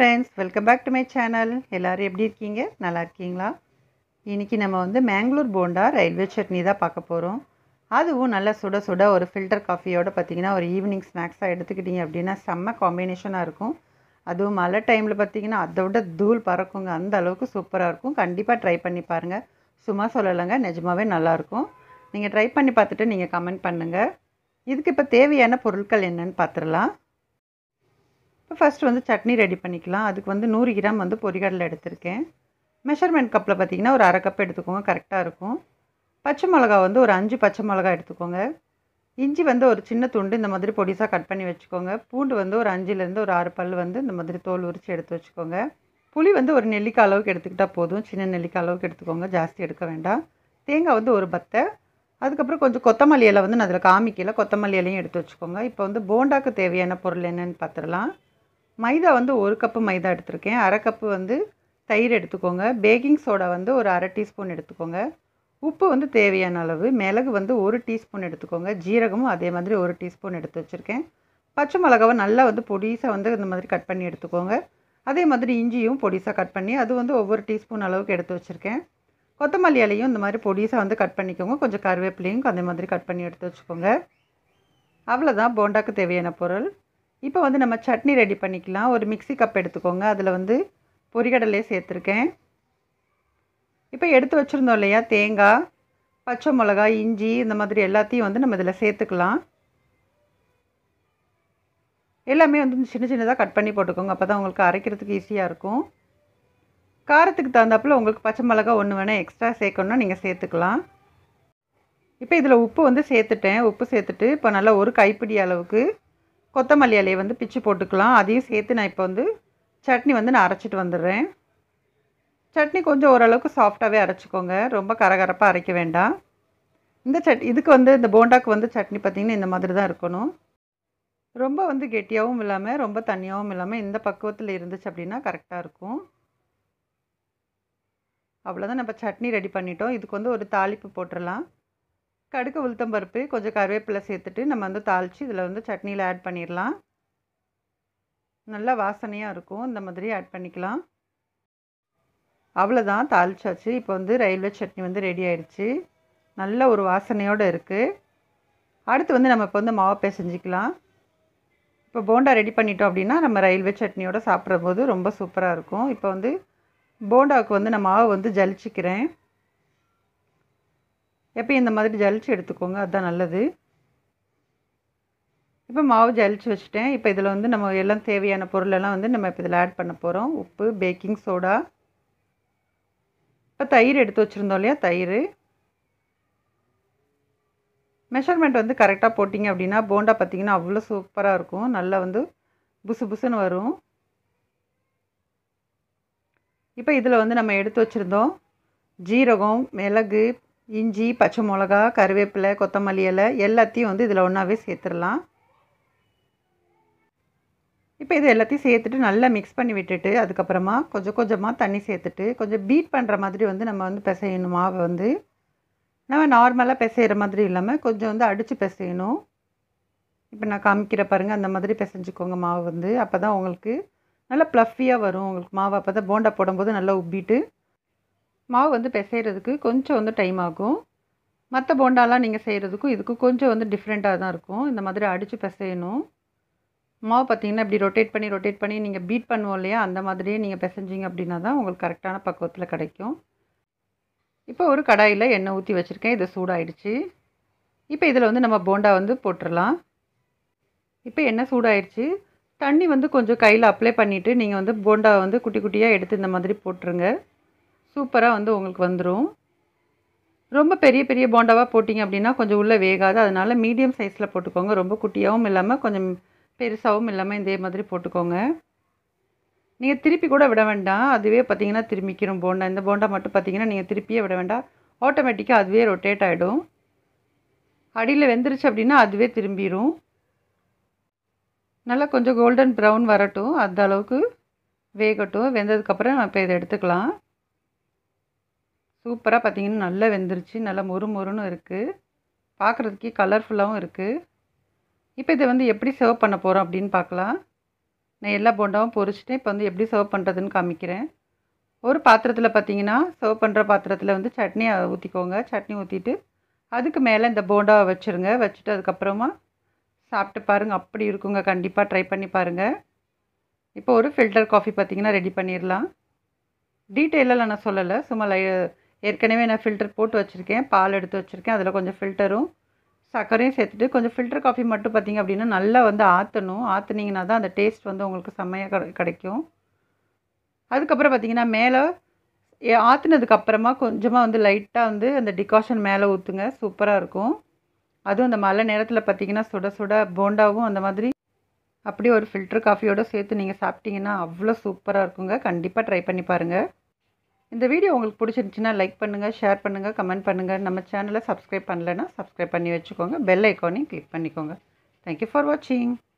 friends welcome back to my channel எல்லோரும் எப்படி இருக்கீங்க நல்லா இருக்கீங்களா இன்றைக்கி நம்ம வந்து மேங்களூர் போண்டா ரயில்வே சட்னி தான் பார்க்க போகிறோம் அதுவும் நல்லா சுட சுட ஒரு ஃபில்டர் காஃபியோட பார்த்தீங்கன்னா ஒரு ஈவினிங் ஸ்நாக்ஸாக எடுத்துக்கிட்டிங்க அப்படின்னா செம்ம காம்பினேஷனாக இருக்கும் அதுவும் மழை டைமில் பார்த்தீங்கன்னா அதை விட தூள் பறக்குங்க அந்த அளவுக்கு சூப்பராக இருக்கும் கண்டிப்பாக ட்ரை பண்ணி பாருங்கள் சும்மா சொல்லலைங்க நிஜமாவே நல்லாயிருக்கும் நீங்கள் ட்ரை பண்ணி பார்த்துட்டு நீங்கள் கமெண்ட் பண்ணுங்கள் இதுக்கு இப்போ தேவையான பொருட்கள் என்னன்னு பார்த்துடலாம் இப்போ ஃபஸ்ட்டு வந்து சட்னி ரெடி பண்ணிக்கலாம் அதுக்கு வந்து நூறு கிராம் வந்து பொரிகடலை எடுத்திருக்கேன் மெஷர்மெண்ட் கப்பில் பார்த்தீங்கன்னா ஒரு அரை கப் எடுத்துக்கோங்க கரெக்டாக இருக்கும் பச்சை மிளகா வந்து ஒரு அஞ்சு பச்சை மிளகா எடுத்துக்கோங்க இஞ்சி வந்து ஒரு சின்ன துண்டு இந்த மாதிரி பொடிசாக கட் பண்ணி வச்சுக்கோங்க பூண்டு வந்து ஒரு அஞ்சுலேருந்து ஒரு ஆறு பல் வந்து இந்த மாதிரி தோல் உரித்து எடுத்து வச்சுக்கோங்க புளி வந்து ஒரு நெல்லிக்காய் அளவுக்கு எடுத்துக்கிட்டால் போதும் சின்ன நெல்லிக்காய் அளவுக்கு எடுத்துக்கோங்க ஜாஸ்தி எடுக்க வேண்டாம் தேங்காய் வந்து ஒரு பத்தை அதுக்கப்புறம் கொஞ்சம் கொத்தமல்லி இலை வந்து நான் அதில் காமிக்கல கொத்தமல்லி இலையும் எடுத்து வச்சுக்கோங்க இப்போ வந்து போண்டாக்கு தேவையான பொருள் என்னென்னு பார்த்துடலாம் மைதா வந்து ஒரு கப்பு மைதா எடுத்திருக்கேன் அரை கப்பு வந்து தயிர் எடுத்துக்கோங்க பேக்கிங் சோடா வந்து ஒரு அரை டீஸ்பூன் எடுத்துக்கோங்க உப்பு வந்து தேவையான அளவு மிளகு வந்து ஒரு டீஸ்பூன் எடுத்துக்கோங்க ஜீரகமும் அதே மாதிரி ஒரு டீஸ்பூன் எடுத்து வச்சுருக்கேன் பச்சை மிளகாவை நல்லா வந்து பொடிசாக வந்து இந்த மாதிரி கட் பண்ணி எடுத்துக்கோங்க அதே மாதிரி இஞ்சியும் பொடிசாக கட் பண்ணி அது வந்து ஒவ்வொரு டீஸ்பூன் அளவுக்கு எடுத்து வச்சுருக்கேன் கொத்தமல்லி இலையும் இந்த மாதிரி பொடிசாக வந்து கட் பண்ணிக்கோங்க கொஞ்சம் கருவேப்பிலையும் அதே மாதிரி கட் பண்ணி எடுத்து வச்சுக்கோங்க அவ்வளோதான் போண்டாக்கு தேவையான பொருள் இப்போ வந்து நம்ம சட்னி ரெடி பண்ணிக்கலாம் ஒரு மிக்சி கப் எடுத்துக்கோங்க அதில் வந்து பொரிகடலையே சேர்த்துருக்கேன் இப்போ எடுத்து வச்சுருந்தோம் இல்லையா தேங்காய் பச்சை மிளகா இஞ்சி இந்த மாதிரி எல்லாத்தையும் வந்து நம்ம இதில் சேர்த்துக்கலாம் எல்லாமே வந்து சின்ன சின்னதாக கட் பண்ணி போட்டுக்கோங்க அப்போ தான் உங்களுக்கு அரைக்கிறதுக்கு ஈஸியாக இருக்கும் காரத்துக்கு தகுந்தாப்பில் உங்களுக்கு பச்சை மிளகா ஒன்று வேணால் எக்ஸ்ட்ரா சேர்க்கணுன்னா நீங்கள் சேர்த்துக்கலாம் இப்போ இதில் உப்பு வந்து சேர்த்துட்டேன் உப்பு சேர்த்துட்டு இப்போ நல்லா ஒரு கைப்பிடி அளவுக்கு கொத்தமல்லி இலையை வந்து பிச்சு போட்டுக்கலாம் அதையும் சேர்த்து நான் இப்போ வந்து சட்னி வந்து நான் அரைச்சிட்டு வந்துடுறேன் சட்னி கொஞ்சம் ஓரளவுக்கு சாஃப்டாகவே அரைச்சிக்கோங்க ரொம்ப கரகரப்பாக அரைக்க வேண்டாம் இந்த சட் இதுக்கு வந்து இந்த போண்டாக்கு வந்து சட்னி பார்த்திங்கன்னா இந்த மாதிரி தான் இருக்கணும் ரொம்ப வந்து கெட்டியாகவும் இல்லாமல் ரொம்ப தண்ணியாகவும் இல்லாமல் இந்த பக்குவத்தில் இருந்துச்சு அப்படின்னா கரெக்டாக இருக்கும் அவ்வளோதான் நம்ம சட்னி ரெடி பண்ணிட்டோம் இதுக்கு வந்து ஒரு தாளிப்பு போட்டுடலாம் கடுகு உளுத்தம்பருப்பு கொஞ்சம் கருவேப்பிலை சேர்த்துட்டு நம்ம வந்து தாளித்து இதில் வந்து சட்னியில் ஆட் பண்ணிடலாம் நல்லா வாசனையாக இருக்கும் இந்த மாதிரி ஆட் பண்ணிக்கலாம் அவ்வளோதான் தாளிச்சாச்சு இப்போ வந்து ரயில்வே சட்னி வந்து ரெடி ஆயிடுச்சு நல்ல ஒரு வாசனையோடு இருக்குது அடுத்து வந்து நம்ம இப்போ வந்து மாவு பிசைஞ்சிக்கலாம் இப்போ போண்டா ரெடி பண்ணிட்டோம் அப்படின்னா நம்ம ரயில்வே சட்னியோடு சாப்பிட்ற ரொம்ப சூப்பராக இருக்கும் இப்போ வந்து போண்டாவுக்கு வந்து நான் மாவு வந்து ஜலிச்சிக்கிறேன் எப்போ இந்த மாதிரி ஜலிச்சு எடுத்துக்கோங்க அதுதான் நல்லது இப்போ மாவு ஜலிச்சு வச்சுட்டேன் இப்போ இதில் வந்து நம்ம எல்லாம் தேவையான பொருளெல்லாம் வந்து நம்ம இப்போ இதில் ஆட் பண்ண போகிறோம் உப்பு பேக்கிங் சோடா இப்போ தயிர் எடுத்து வச்சுருந்தோம் இல்லையா தயிர் மெஷர்மெண்ட் வந்து கரெக்டாக போட்டிங்க அப்படின்னா போண்டா பார்த்திங்கன்னா அவ்வளோ சூப்பராக இருக்கும் நல்லா வந்து புசு புசுன்னு வரும் இப்போ இதில் வந்து நம்ம எடுத்து வச்சுருந்தோம் ஜீரகம் மிளகு இஞ்சி பச்சை மிளகா கருவேப்பிலை கொத்தமல்லி இலை எல்லாத்தையும் வந்து இதில் ஒன்றாவே சேர்த்துடலாம் இப்போ இது எல்லாத்தையும் சேர்த்துட்டு நல்லா மிக்ஸ் பண்ணி விட்டுட்டு அதுக்கப்புறமா கொஞ்சம் கொஞ்சமாக தண்ணி சேர்த்துட்டு கொஞ்சம் பீட் பண்ணுற மாதிரி வந்து நம்ம வந்து பிசையணும் மாவை வந்து நம்ம நார்மலாக பிசைகிற மாதிரி இல்லாமல் கொஞ்சம் வந்து அடித்து பிசையணும் இப்போ நான் காமிக்கிற பாருங்கள் அந்த மாதிரி பிசைஞ்சுக்கோங்க மாவு வந்து அப்போ தான் உங்களுக்கு நல்லா ப்ளஃபியாக வரும் உங்களுக்கு மாவு அப்போ தான் போண்டா போடும்போது நல்லா உப்பிட்டு மாவு வந்து பிசைகிறதுக்கு கொஞ்சம் வந்து டைம் ஆகும் மற்ற போண்டாலாம் நீங்கள் செய்கிறதுக்கும் இதுக்கும் கொஞ்சம் வந்து டிஃப்ரெண்ட்டாக தான் இருக்கும் இந்த மாதிரி அடித்து பிசையணும் மாவு பார்த்திங்கன்னா இப்படி ரொட்டேட் பண்ணி ரொட்டேட் பண்ணி நீங்கள் பீட் பண்ணுவோம் இல்லையா அந்த மாதிரியே நீங்கள் பிசைஞ்சிங்க அப்படின்னா தான் உங்களுக்கு கரெக்டான பக்குவத்தில் கிடைக்கும் இப்போ ஒரு கடாயில் எண்ணெய் ஊற்றி வச்சுருக்கேன் இது சூடாயிடுச்சு இப்போ இதில் வந்து நம்ம போண்டா வந்து போட்டுடலாம் இப்போ எண்ணெய் சூடாயிடுச்சு தண்ணி வந்து கொஞ்சம் கையில் அப்ளை பண்ணிவிட்டு நீங்கள் வந்து போண்டா வந்து குட்டி குட்டியாக எடுத்து இந்த மாதிரி போட்டுருங்க சூப்பராக வந்து உங்களுக்கு வந்துடும் ரொம்ப பெரிய பெரிய போண்டாவாக போட்டிங்க அப்படின்னா கொஞ்சம் உள்ளே வேகாது அதனால் மீடியம் சைஸில் போட்டுக்கோங்க ரொம்ப குட்டியாகவும் இல்லாமல் கொஞ்சம் பெருசாகவும் இல்லாமல் இதே மாதிரி போட்டுக்கோங்க நீங்கள் திருப்பி கூட விட வேண்டாம் அதுவே பார்த்தீங்கன்னா திரும்பிக்கிறோம் போண்டா இந்த போண்டா மட்டும் பார்த்தீங்கன்னா நீங்கள் திருப்பியே விட வேண்டாம் ஆட்டோமேட்டிக்காக அதுவே ரொட்டேட் ஆகிடும் அடியில் வெந்துருச்சு அப்படின்னா அதுவே திரும்பிடும் நல்லா கொஞ்சம் கோல்டன் ப்ரௌன் வரட்டும் அந்த அளவுக்கு வேகட்டும் வெந்ததுக்கப்புறம் நம்ம இப்போ இதை எடுத்துக்கலாம் சூப்பராக பார்த்தீங்கன்னா நல்லா வெந்துருச்சு நல்லா மொறு மொறுன்னு இருக்குது பார்க்குறதுக்கே கலர்ஃபுல்லாகவும் இருக்குது இப்போ இதை வந்து எப்படி சர்வ் பண்ண போகிறோம் அப்படின்னு பார்க்கலாம் நான் எல்லா போண்டாவும் பொரிச்சிட்டேன் இப்போ வந்து எப்படி சர்வ் பண்ணுறதுன்னு காமிக்கிறேன் ஒரு பாத்திரத்தில் பார்த்தீங்கன்னா சர்வ் பண்ணுற பாத்திரத்தில் வந்து சட்னி ஊற்றிக்கோங்க சட்னி ஊற்றிட்டு அதுக்கு மேலே இந்த போண்டாவை வச்சுருங்க வச்சுட்டு அதுக்கப்புறமா சாப்பிட்டு பாருங்கள் அப்படி இருக்குங்க கண்டிப்பாக ட்ரை பண்ணி பாருங்கள் இப்போ ஒரு ஃபில்டர் காஃபி பார்த்தீங்கன்னா ரெடி பண்ணிடலாம் டீட்டெயிலாக நான் சொல்லலை சும்மா லை ஏற்கனவே நான் ஃபில்டர் போட்டு வச்சுருக்கேன் பால் எடுத்து வச்சுருக்கேன் அதில் கொஞ்சம் ஃபில்டரும் சர்க்கரையும் சேர்த்துட்டு கொஞ்சம் ஃபில்டர் காஃபி மட்டும் பார்த்திங்க அப்படின்னா நல்லா வந்து ஆற்றணும் ஆற்றுனீங்கன்னா தான் அந்த டேஸ்ட் வந்து உங்களுக்கு செம்மையாக கிடைக்கும் அதுக்கப்புறம் பார்த்திங்கன்னா மேலே ஆற்றுனதுக்கப்புறமா கொஞ்சமாக வந்து லைட்டாக வந்து அந்த டிகாஷன் மேலே ஊற்றுங்க சூப்பராக இருக்கும் அதுவும் அந்த மழை நேரத்தில் பார்த்திங்கன்னா சுட சுட போண்டாவும் அந்த மாதிரி அப்படியே ஒரு ஃபில்டர் காஃபியோடு சேர்த்து நீங்கள் சாப்பிட்டீங்கன்னா அவ்வளோ சூப்பராக இருக்குங்க கண்டிப்பாக ட்ரை பண்ணி பாருங்கள் இந்த வீடியோ உங்களுக்கு பிடிச்சிருந்துச்சின்னா லைக் பண்ணுங்கள் ஷேர் பண்ணுங்கள் கமெண்ட் பண்ணுங்கள் நம்ம சேனலை சப்ஸ்கிரைப் பண்ணலைன்னா சப்ஸ்கிரைப் பண்ணி வச்சுக்கோங்க பெல் ஐக்கானையும் கிளிக் பண்ணிக்கோங்க தேங்க்யூ ஃபார் வாட்சிங்